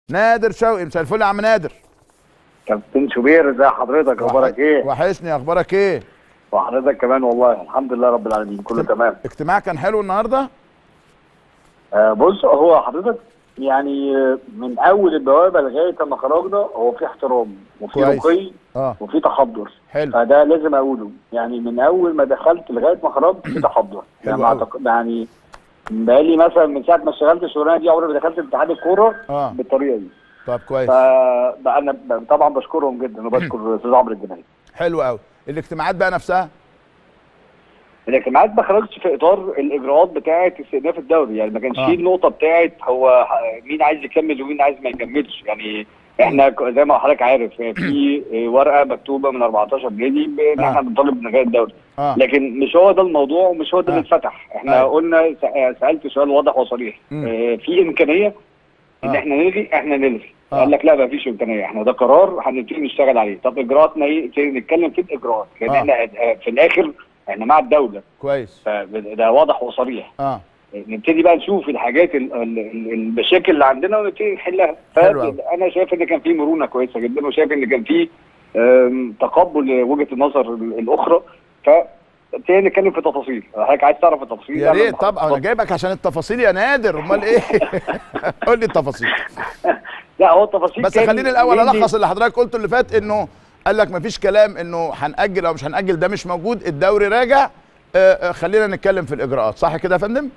نادر شوقي مساء الفل يا عم نادر كابتن شوبير ازي حضرتك اخبارك ايه؟ وحشني اخبارك ايه وحضرتك كمان والله الحمد لله رب العالمين كله تمام اجتماع كان حلو النهارده آه بص هو حضرتك يعني آه، من اول البوابه لغايه ما خرجنا هو في احترام وفي كويس. رقي اه وفي تحضر حلو فده لازم اقوله يعني من اول ما دخلت لغايه ما خرجت في تحضر حلو يعني, أوي. أعتقد- يعني بقالي مثلا من ساعه ما اشتغلت الشغلانه دي عمري ما دخلت اتحاد الكوره اه بالطريقه دي طب كويس فبقى انا ب- طبعا بشكرهم جدا وبشكر استاذ عمرو الجمالي حلو قوي الاجتماعات بقى نفسها الاجتماعات ما خرجتش في اطار الاجراءات بتاعه استئناف الدوري يعني ما كانش آه. فيه النقطه بتاعه هو ح- مين عايز يكمل ومين عايز ما يكملش يعني احنا ك- زي ما حضرتك عارف في ورقه مكتوبه من 14 نادي بان آه. احنا بنطالب بنغير الدوري اه لكن مش هو ده الموضوع ومش هو ده اللي آه. اتفتح احنا أيوة. قلنا س- سالت سؤال واضح وصريح مم. آه، في امكانيه ان آه. احنا نلغي احنا نلغي آه. قال لك لا ما فيش امكانيه احنا ده قرار هنبتدي نشتغل عليه طب اجراءاتنا ايه نبتدي نتكلم في الاجراءات لان آه. احنا آه، في الاخر احنا مع الدوله كويس فده واضح وصريح اه نبتدي بقى نشوف الحاجات ال- ال- ال- المشاكل اللي عندنا ونبتدي نحلها حلو أوي. فانا شايف ان كان في مرونه كويسه جدا وشايف ان كان في آم، تقبل لوجهه النظر ال- الاخرى فابتدينا نتكلم في تفاصيل حضرتك عايز تعرف التفاصيل يا أنا ريت طبعا انا جايبك عشان التفاصيل يا نادر امال ايه قول لي التفاصيل لا هو التفاصيل بس كان خليني الاول mainly- الخص اللي حضرتك قلته اللي فات انه قال لك مفيش كلام انه هنأجل او مش هنأجل ده مش موجود الدوري راجع آه، آه، خلينا نتكلم في الاجراءات صح كده يا فندم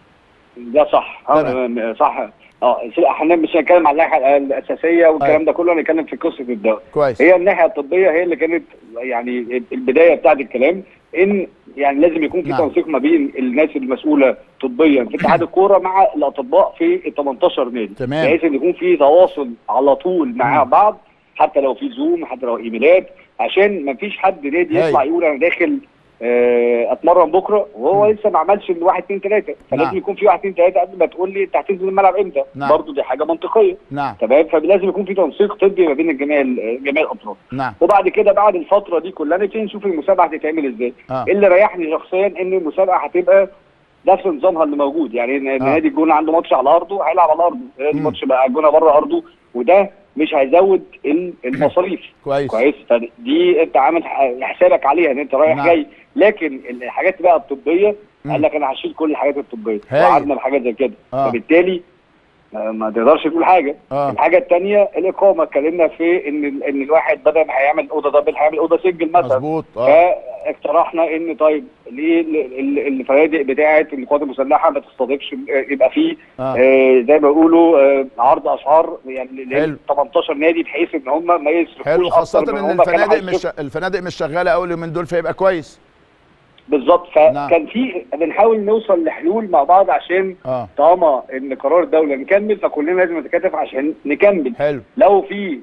ده صح تمام. آه، صح اه احنا مش هنتكلم على الناحيه الاساسيه والكلام أيوة. ده كله هنتكلم في قصه الدوري كويس هي الناحيه الطبيه هي اللي كانت يعني البدايه بتاعت الكلام ان يعني لازم يكون في نعم. تنسيق ما بين الناس المسؤوله طبيا في اتحاد الكوره مع الاطباء في ال 18 نادي تمام. بحيث ان يكون في تواصل على طول مع مم. بعض حتى لو في زوم حتى لو ايميلات عشان ما فيش حد نادي هاي. يطلع يقول انا داخل آه، اتمرن بكره وهو مم. لسه ما عملش الواحد اثنين ثلاثه فلازم نعم. يكون في واحد اثنين ثلاثه قبل ما تقول لي انت هتنزل الملعب امتى نعم. برضه دي حاجه منطقيه نعم تمام فلازم يكون في تنسيق طبي ما بين الجميع جميع الاطراف نعم وبعد كده بعد الفتره دي كلها نبتدي نشوف المسابقه هتتعمل ازاي اه اللي ريحني شخصيا ان المسابقه هتبقى نفس نظامها اللي موجود يعني ان إن آه. نادي الجونه عنده ماتش على ارضه هيلعب على ارضه نادي مم. الماتش بقى الجونه بره ارضه وده مش هيزود ال- المصاريف كويس كويس فدي انت عامل ح- حسابك عليها ان انت رايح نعم. جاي لكن الحاجات بقى الطبيه مم. قال لك انا هشيل كل الحاجات الطبيه هايل. وقعدنا بحاجات زي كده آه. فبالتالي ما ما تقدرش تقول حاجه اه الحاجه الثانيه الاقامه اتكلمنا في ان ال- ان الواحد بدل ما هيعمل اوضه دبل هيعمل اوضه سنجل مثلا مظبوط اه فاقترحنا ان طيب ليه ال- ال- الفنادق بتاعه القوات المسلحه ما تستضيفش يبقى فيه اه آه زي ما بيقولوا آه عرض اسعار يعني حلو. لل 18 نادي بحيث ان هم ما يصرفوش حلو أكتر خاصة من ان هم كانوا الفنادق مش هيصرفوا. الفنادق مش شغالة اول يومين دول فيبقى كويس بالظبط نعم. فكان في بنحاول نوصل لحلول مع بعض عشان اه طالما ان قرار الدوله نكمل فكلنا لازم نتكاتف عشان نكمل حلو لو في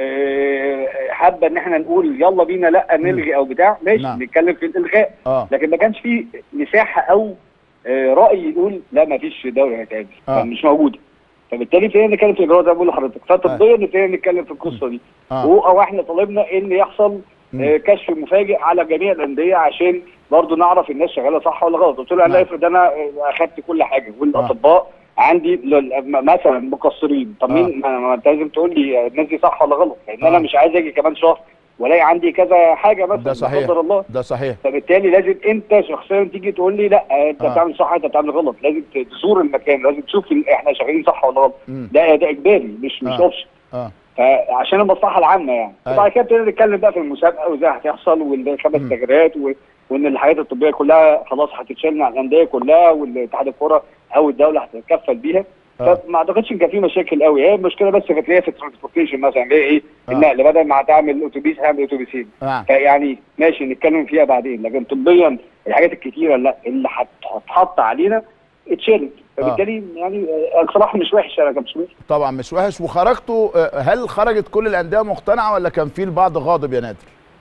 آه، حابه ان احنا نقول يلا بينا لا نلغي او بتاع ماشي نعم. نتكلم في الالغاء اه لكن ما كانش في مساحه او آه، راي يقول لا ما فيش دوري هيتعمل آه. مش موجوده فبالتالي ابتدينا نتكلم في الاجراءات زي ما بقول لحضرتك فطبيا ابتدينا نتكلم في القصه دي اه و- او احنا طالبنا ان يحصل مم. آه، كشف مفاجئ على جميع الانديه عشان برضو نعرف الناس شغاله صح ولا غلط قلت له انا نعم. افرض انا آه، اخدت كل حاجه والاطباء عندي لل- م- مثلا مقصرين طب آه. مين ما ما انت لازم تقول لي آه، الناس دي صح ولا غلط لان آه. انا مش عايز اجي كمان شهر والاقي عندي كذا حاجه مثلا ده لا صحيح. قدر الله ده صحيح فبالتالي لازم انت شخصيا تيجي تقول لي لا انت آه. بتعمل صح انت بتعمل غلط لازم تزور المكان لازم تشوف ال- احنا شغالين صح ولا غلط مم. ده ده اجباري مش مش آه. اوبشن اه فعشان المصلحه العامه يعني أيوة. وبعد كده ابتدينا نتكلم بقى في المسابقه وازاي هتحصل والخمس مم. تغييرات و... وان الحاجات الطبيه كلها خلاص هتتشال من على الانديه كلها والاتحاد الكوره او الدوله هتتكفل بيها آه. فما اعتقدش ان كان في مشاكل قوي هي المشكله بس كانت هي في الترانسبورتيشن مثلا اللي هي ايه آه. النقل بدل ما هتعمل اتوبيس هعمل اتوبيسين نعم فيعني ماشي نتكلم فيها بعدين لكن طبيا الحاجات الكتيره لا اللي هت- هتحط علينا اتشالت فبالتالي يعني آه، بصراحه مش وحش انا كابتن سمير طبعا مش وحش وخرجتوا آه، هل خرجت كل الانديه مقتنعه ولا كان في البعض غاضب يا نادر؟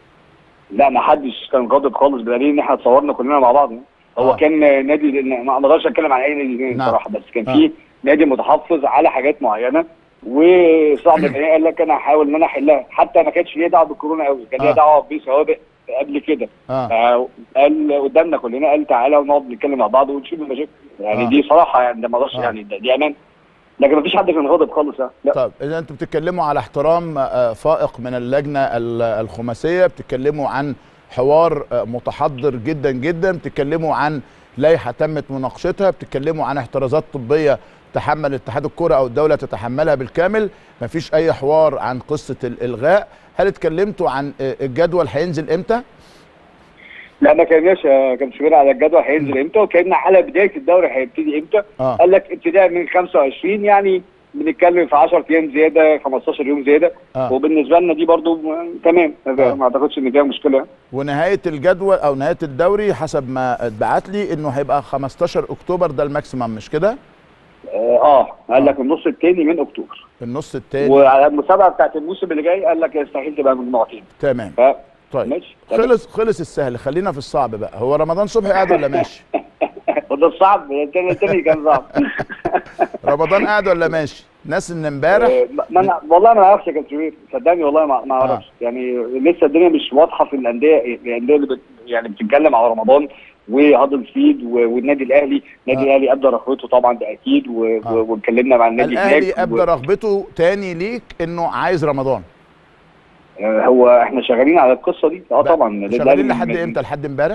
لا ما حدش كان غاضب خالص بدليل ان احنا اتصورنا كلنا مع بعض يعني. هو آه. كان نادي ما ما اقدرش اتكلم عن اي نادي نعم. بصراحه بس كان آه. في نادي متحفظ على حاجات معينه وصعب ان هي قال لك انا هحاول ان انا احلها حتى ما كانش ليها دعوه بالكورونا قوي كان ليها آه. دعوه بسوابق قبل كده اه آه، قال قدامنا كلنا قال تعالى ونقعد نتكلم مع بعض ونشوف المشاكل يعني آه. دي صراحه يعني ده ما اقدرش آه. يعني ده- دي امان لكن مفيش حد كان غاضب خالص يعني. لا طب اذا انتوا بتتكلموا على احترام آه، فائق من اللجنه ال- الخماسيه بتتكلموا عن حوار آه، متحضر جدا جدا بتتكلموا عن لائحه تمت مناقشتها بتتكلموا عن احترازات طبيه تحمل اتحاد الكره او الدوله تتحملها بالكامل مفيش اي حوار عن قصه الالغاء هل اتكلمتوا عن آه، الجدول هينزل امتى لا ما كناش يا كابتن شوبير على الجدول هينزل امتى وكنا على بدايه الدوري هيبتدي امتى اه قال لك ابتداء من 25 يعني بنتكلم في 10 ايام زياده 15 يوم زياده اه وبالنسبه لنا دي برضو م- تمام آه. ما اعتقدش ان فيها مشكله ونهايه الجدول او نهايه الدوري حسب ما اتبعت لي انه هيبقى 15 اكتوبر ده الماكسيمم مش كده اه آه، قال آه. لك النص الثاني من اكتوبر النص الثاني وعلى المسابقه بتاعت الموسم اللي جاي قال لك يستحيل تبقى مجموعتين تمام ف طيب ماشي تمام. خلص خلص السهل خلينا في الصعب بقى هو رمضان صبحي قاعد ولا ماشي وده الصعب الثاني الثاني كان صعب رمضان قاعد ولا ماشي ناس ان امبارح آه، ما انا والله ما اعرفش يا كابتن شريف صدقني والله ما ما اعرفش يعني لسه الدنيا مش واضحه في الانديه الانديه اللي بت يعني بتتكلم على رمضان وهادل سبيد و- والنادي الاهلي النادي آه. الاهلي ابدى رغبته طبعا ده اكيد و- آه. و- واتكلمنا مع النادي الاهلي هناك ابدى رغبته تاني ليك انه عايز رمضان آه، هو احنا شغالين على القصه دي اه بقى طبعا النادي شغالين الأهلي لحد من- امتى لحد امبارح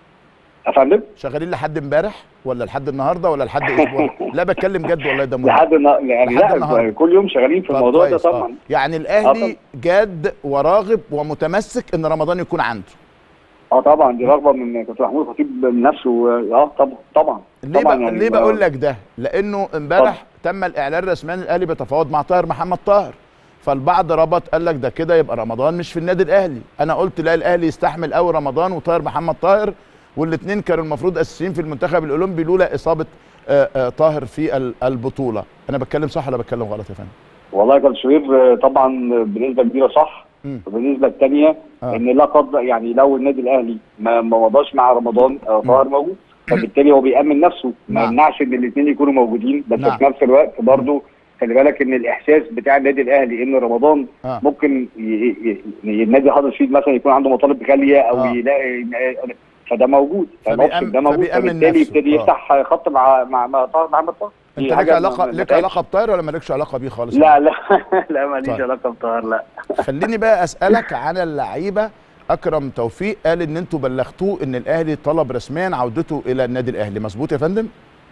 يا فندم شغالين لحد امبارح ولا لحد النهارده ولا لحد اسبوع لا بتكلم جد والله ده مهم لحد النا- يعني لحد لا النهاردة. كل يوم شغالين في طب الموضوع ده كويس، آه. طبعا يعني آه الاهلي طبعا. جاد وراغب ومتمسك ان رمضان يكون عنده اه طبعا دي رغبه من كابتن محمود خطيب من نفسه اه طبعا طبعا ليه طبعا بقى يعني ليه ما- بقول لك ده لانه امبارح تم الاعلان رسميا الاهلي بيتفاوض مع طاهر محمد طاهر فالبعض ربط قال لك ده كده يبقى رمضان مش في النادي الاهلي انا قلت لا الاهلي يستحمل قوي رمضان وطاهر محمد طاهر والاثنين كانوا المفروض اساسيين في المنتخب الاولمبي لولا اصابه آه، آه، طاهر في ال- البطوله انا بتكلم صح ولا بتكلم غلط يا فندم والله يا كابتن شريف آه، طبعا بنسبه كبيره صح مم. وبالنسبه الثانيه آه. ان لا قدر يعني لو النادي الاهلي ما ما مضاش مع رمضان آه، طاهر موجود فبالتالي هو بيامن نفسه ما نعم. يمنعش ان الاثنين يكونوا موجودين بس نعم. في نفس الوقت برضه خلي بالك ان الاحساس بتاع النادي الاهلي ان رمضان اه ممكن ي- ي- ي- النادي هدرسفيلد مثلا يكون عنده مطالب غاليه او آه. يلاقي فده موجود فبيأمن- فالاوبشن ده موجود فبيأمن فبالتالي نفسه. يبتدي آه. يفتح خط مع مع مع طاهر محمد طاهر دي انت لك حاجة علاقه ما- ما لك فيهاش. علاقه بطاهر ولا مالكش علاقه بيه خالص لا لا لا ماليش طيب. علاقه بطاهر لا خليني بقى اسالك عن اللعيبه اكرم توفيق قال ان انتوا بلغتوه ان الاهلي طلب رسميا عودته الى النادي الاهلي مظبوط يا فندم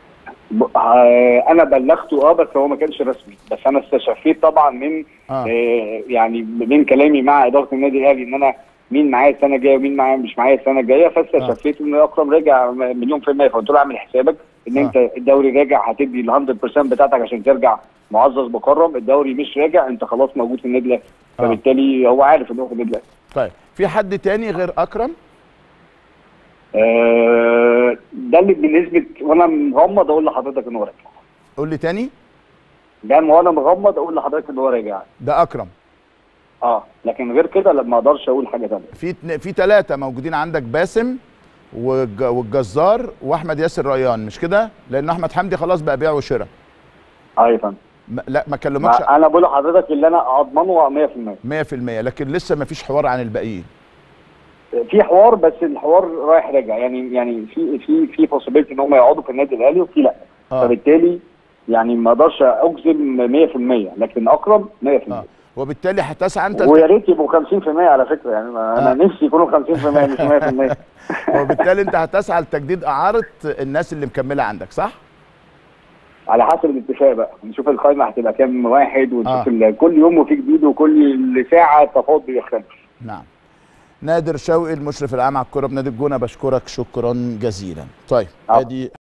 ب- آه، انا بلغته اه بس هو ما كانش رسمي بس انا استشفيت طبعا من اه آه يعني من كلامي مع اداره النادي الاهلي ان انا مين معايا السنه الجايه ومين معايا مش معايا السنه الجايه فاستشفيت ان اكرم راجع مليون في الميه فقلت له اعمل حسابك ان آه. انت الدوري راجع هتدي ال 100% بتاعتك عشان ترجع معزز مكرم الدوري مش راجع انت خلاص موجود في النادي الاهلي آه. فبالتالي هو عارف ان هو في النادي الاهلي طيب في حد تاني غير اكرم آه، ده اللي بنسبه وانا مغمض اقول لحضرتك ان هو راجع قول لي تاني ده وانا مغمض اقول لحضرتك ان هو راجع ده اكرم اه لكن غير كده لا ما اقدرش اقول حاجه ثانيه في اتن- في ثلاثه موجودين عندك باسم والج- والجزار واحمد ياسر ريان مش كده لان احمد حمدي خلاص بقى بيع وشراء اه يا فندم ما- لا ما كلمكش ما انا بقول لحضرتك اللي انا اضمنه 100% 100% لكن لسه ما فيش حوار عن الباقيين في حوار بس الحوار رايح راجع يعني يعني في في في possibility ان هم يقعدوا في النادي الاهلي وفي لا اه فبالتالي يعني ما اقدرش اجزم 100% لكن اكرم 100% اه وبالتالي هتسعى انت ويا ريت يبقوا 50% على فكره يعني ما- آه. انا نفسي يكونوا 50% مش 100% وبالتالي انت هتسعى لتجديد اعاره الناس اللي مكمله عندك صح؟ على حسب الاتفاق بقى نشوف القائمه هتبقى كام واحد ونشوف آه. ال- كل يوم وفي جديد وكل ساعه التفاوض بيختلف نعم نادر شوقي المشرف العام على الكره بنادي الجونه بشكرك شكرا جزيلا طيب آه. ادي